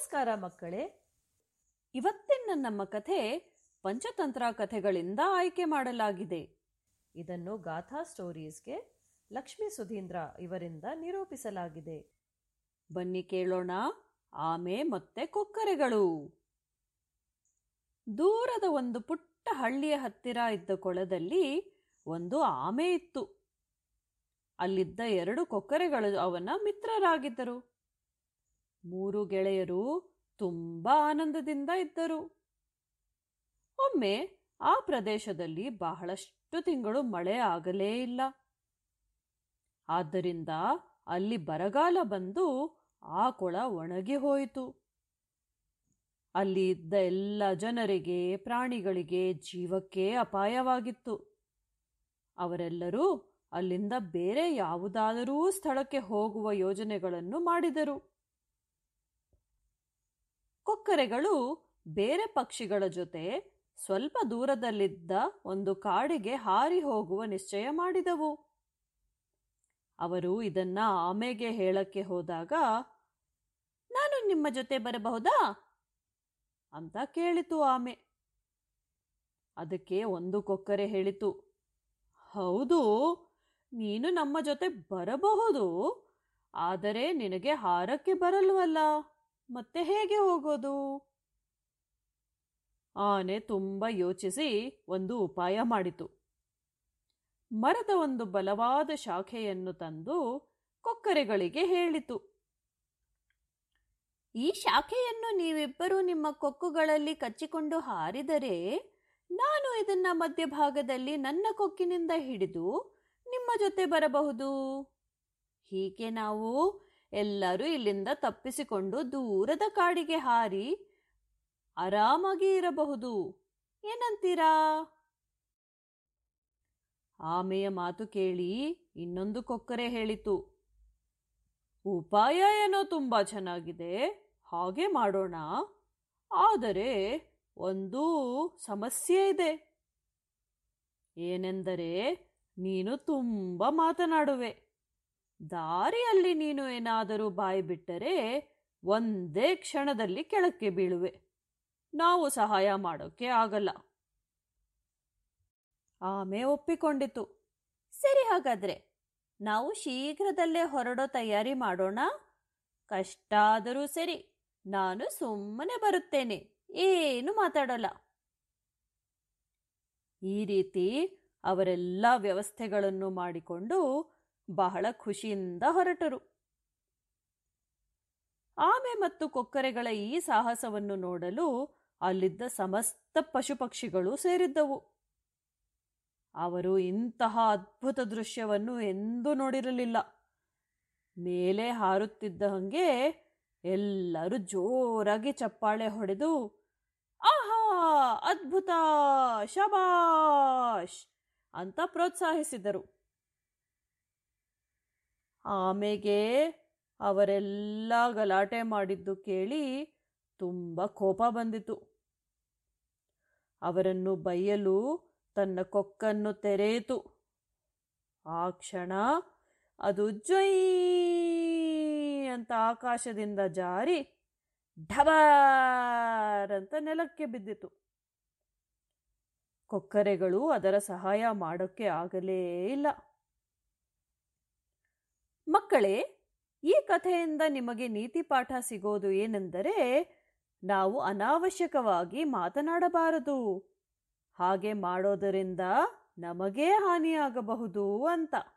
ನಮಸ್ಕಾರ ಮಕ್ಕಳೇ ಇವತ್ತಿನ ನಮ್ಮ ಕಥೆ ಪಂಚತಂತ್ರ ಕಥೆಗಳಿಂದ ಆಯ್ಕೆ ಮಾಡಲಾಗಿದೆ ಇದನ್ನು ಗಾಥಾ ಸ್ಟೋರೀಸ್ಗೆ ಲಕ್ಷ್ಮೀ ಸುಧೀಂದ್ರ ಇವರಿಂದ ನಿರೂಪಿಸಲಾಗಿದೆ ಬನ್ನಿ ಕೇಳೋಣ ಆಮೆ ಮತ್ತೆ ಕೊಕ್ಕರೆಗಳು ದೂರದ ಒಂದು ಪುಟ್ಟ ಹಳ್ಳಿಯ ಹತ್ತಿರ ಇದ್ದ ಕೊಳದಲ್ಲಿ ಒಂದು ಆಮೆ ಇತ್ತು ಅಲ್ಲಿದ್ದ ಎರಡು ಕೊಕ್ಕರೆಗಳು ಅವನ ಮಿತ್ರರಾಗಿದ್ದರು ಮೂರು ಗೆಳೆಯರು ತುಂಬಾ ಆನಂದದಿಂದ ಇದ್ದರು ಒಮ್ಮೆ ಆ ಪ್ರದೇಶದಲ್ಲಿ ಬಹಳಷ್ಟು ತಿಂಗಳು ಮಳೆ ಆಗಲೇ ಇಲ್ಲ ಆದ್ದರಿಂದ ಅಲ್ಲಿ ಬರಗಾಲ ಬಂದು ಆ ಕೊಳ ಒಣಗಿ ಹೋಯಿತು ಅಲ್ಲಿ ಇದ್ದ ಎಲ್ಲ ಜನರಿಗೆ ಪ್ರಾಣಿಗಳಿಗೆ ಜೀವಕ್ಕೆ ಅಪಾಯವಾಗಿತ್ತು ಅವರೆಲ್ಲರೂ ಅಲ್ಲಿಂದ ಬೇರೆ ಯಾವುದಾದರೂ ಸ್ಥಳಕ್ಕೆ ಹೋಗುವ ಯೋಜನೆಗಳನ್ನು ಮಾಡಿದರು ಕೊಕ್ಕರೆಗಳು ಬೇರೆ ಪಕ್ಷಿಗಳ ಜೊತೆ ಸ್ವಲ್ಪ ದೂರದಲ್ಲಿದ್ದ ಒಂದು ಕಾಡಿಗೆ ಹಾರಿ ಹೋಗುವ ನಿಶ್ಚಯ ಮಾಡಿದವು ಅವರು ಇದನ್ನ ಆಮೆಗೆ ಹೇಳಕ್ಕೆ ಹೋದಾಗ ನಾನು ನಿಮ್ಮ ಜೊತೆ ಬರಬಹುದಾ ಅಂತ ಕೇಳಿತು ಆಮೆ ಅದಕ್ಕೆ ಒಂದು ಕೊಕ್ಕರೆ ಹೇಳಿತು ಹೌದು ನೀನು ನಮ್ಮ ಜೊತೆ ಬರಬಹುದು ಆದರೆ ನಿನಗೆ ಹಾರಕ್ಕೆ ಬರಲ್ವಲ್ಲ ಮತ್ತೆ ಹೇಗೆ ಹೋಗೋದು ಆನೆ ತುಂಬ ಯೋಚಿಸಿ ಒಂದು ಉಪಾಯ ಮಾಡಿತು ಮರದ ಒಂದು ಬಲವಾದ ಶಾಖೆಯನ್ನು ತಂದು ಕೊಕ್ಕರೆಗಳಿಗೆ ಹೇಳಿತು ಈ ಶಾಖೆಯನ್ನು ನೀವಿಬ್ಬರು ನಿಮ್ಮ ಕೊಕ್ಕುಗಳಲ್ಲಿ ಕಚ್ಚಿಕೊಂಡು ಹಾರಿದರೆ ನಾನು ಇದನ್ನ ಮಧ್ಯಭಾಗದಲ್ಲಿ ನನ್ನ ಕೊಕ್ಕಿನಿಂದ ಹಿಡಿದು ನಿಮ್ಮ ಜೊತೆ ಬರಬಹುದು ಹೀಗೆ ನಾವು ಎಲ್ಲರೂ ಇಲ್ಲಿಂದ ತಪ್ಪಿಸಿಕೊಂಡು ದೂರದ ಕಾಡಿಗೆ ಹಾರಿ ಆರಾಮಾಗಿ ಇರಬಹುದು ಏನಂತೀರಾ ಆಮೆಯ ಮಾತು ಕೇಳಿ ಇನ್ನೊಂದು ಕೊಕ್ಕರೆ ಹೇಳಿತು ಉಪಾಯ ಏನೋ ತುಂಬಾ ಚೆನ್ನಾಗಿದೆ ಹಾಗೆ ಮಾಡೋಣ ಆದರೆ ಒಂದು ಸಮಸ್ಯೆ ಇದೆ ಏನೆಂದರೆ ನೀನು ತುಂಬ ಮಾತನಾಡುವೆ ದಾರಿಯಲ್ಲಿ ನೀನು ಏನಾದರೂ ಬಾಯಿ ಬಿಟ್ಟರೆ ಒಂದೇ ಕ್ಷಣದಲ್ಲಿ ಕೆಳಕ್ಕೆ ಬೀಳುವೆ ನಾವು ಸಹಾಯ ಮಾಡೋಕ್ಕೆ ಆಗಲ್ಲ ಆಮೆ ಒಪ್ಪಿಕೊಂಡಿತು ಸರಿ ಹಾಗಾದ್ರೆ ನಾವು ಶೀಘ್ರದಲ್ಲೇ ಹೊರಡೋ ತಯಾರಿ ಮಾಡೋಣ ಕಷ್ಟ ಆದರೂ ಸರಿ ನಾನು ಸುಮ್ಮನೆ ಬರುತ್ತೇನೆ ಏನು ಮಾತಾಡಲ್ಲ ಈ ರೀತಿ ಅವರೆಲ್ಲ ವ್ಯವಸ್ಥೆಗಳನ್ನು ಮಾಡಿಕೊಂಡು ಬಹಳ ಖುಷಿಯಿಂದ ಹೊರಟರು ಆಮೆ ಮತ್ತು ಕೊಕ್ಕರೆಗಳ ಈ ಸಾಹಸವನ್ನು ನೋಡಲು ಅಲ್ಲಿದ್ದ ಸಮಸ್ತ ಪಶುಪಕ್ಷಿಗಳು ಸೇರಿದ್ದವು ಅವರು ಇಂತಹ ಅದ್ಭುತ ದೃಶ್ಯವನ್ನು ಎಂದೂ ನೋಡಿರಲಿಲ್ಲ ಮೇಲೆ ಹಾರುತ್ತಿದ್ದ ಹಂಗೆ ಎಲ್ಲರೂ ಜೋರಾಗಿ ಚಪ್ಪಾಳೆ ಹೊಡೆದು ಆಹಾ ಅದ್ಭುತ ಶಬಾಷ್ ಅಂತ ಪ್ರೋತ್ಸಾಹಿಸಿದರು ಆಮೆಗೆ ಅವರೆಲ್ಲ ಗಲಾಟೆ ಮಾಡಿದ್ದು ಕೇಳಿ ತುಂಬ ಕೋಪ ಬಂದಿತು ಅವರನ್ನು ಬೈಯಲು ತನ್ನ ಕೊಕ್ಕನ್ನು ತೆರೆಯಿತು ಆ ಕ್ಷಣ ಅದು ಜೊಯ್ ಅಂತ ಆಕಾಶದಿಂದ ಜಾರಿ ಢಬಾರ್ ಅಂತ ನೆಲಕ್ಕೆ ಬಿದ್ದಿತು ಕೊಕ್ಕರೆಗಳು ಅದರ ಸಹಾಯ ಮಾಡೋಕ್ಕೆ ಆಗಲೇ ಇಲ್ಲ ಮಕ್ಕಳೇ ಈ ಕಥೆಯಿಂದ ನಿಮಗೆ ನೀತಿ ಪಾಠ ಸಿಗೋದು ಏನೆಂದರೆ ನಾವು ಅನಾವಶ್ಯಕವಾಗಿ ಮಾತನಾಡಬಾರದು ಹಾಗೆ ಮಾಡೋದರಿಂದ ನಮಗೇ ಹಾನಿಯಾಗಬಹುದು ಅಂತ